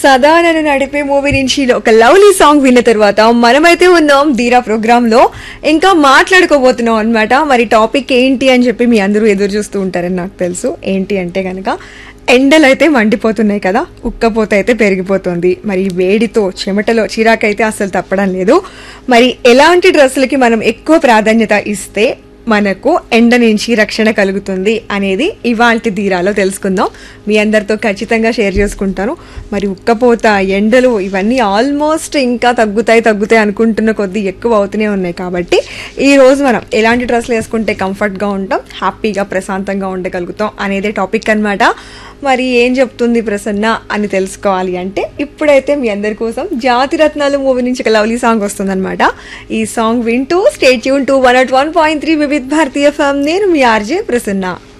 సదా నన్ను నడిపే మూవీ నుంచి ఒక లవ్లీ సాంగ్ విన్న తర్వాత మనమైతే ఉన్నాం ధీరా ప్రోగ్రామ్ లో ఇంకా మాట్లాడుకోబోతున్నాం అన్నమాట మరి టాపిక్ ఏంటి అని చెప్పి మీ అందరూ ఎదురు చూస్తూ ఉంటారని నాకు తెలుసు ఏంటి అంటే కనుక ఎండలు అయితే మండిపోతున్నాయి కదా ఉక్కపోత అయితే పెరిగిపోతుంది మరి వేడితో చెమటలో చిరాకైతే అసలు తప్పడం లేదు మరి ఎలాంటి డ్రెస్సులకి మనం ఎక్కువ ప్రాధాన్యత ఇస్తే మనకు ఎండ నుంచి రక్షణ కలుగుతుంది అనేది ఇవాల్టి తీరాలో తెలుసుకుందాం మీ అందరితో ఖచ్చితంగా షేర్ చేసుకుంటాను మరి ఉక్కపోత ఎండలు ఇవన్నీ ఆల్మోస్ట్ ఇంకా తగ్గుతాయి తగ్గుతాయి అనుకుంటున్న కొద్దీ ఎక్కువ అవుతూనే ఉన్నాయి కాబట్టి ఈ రోజు మనం ఎలాంటి డ్రెస్సులు వేసుకుంటే కంఫర్ట్గా ఉంటాం హ్యాపీగా ప్రశాంతంగా ఉండగలుగుతాం అనేదే టాపిక్ అన్నమాట మరి ఏం చెప్తుంది ప్రసన్న అని తెలుసుకోవాలి అంటే ఇప్పుడైతే మీ అందరి కోసం జాతి రత్నాలు మూవీ నుంచి ఒక లవ్లీ సాంగ్ వస్తుందన్నమాట ఈ సాంగ్ వింటూ state tune two one at one point three Vividh Bharati FM నేను మీ ఆర్జే ప్రసన్న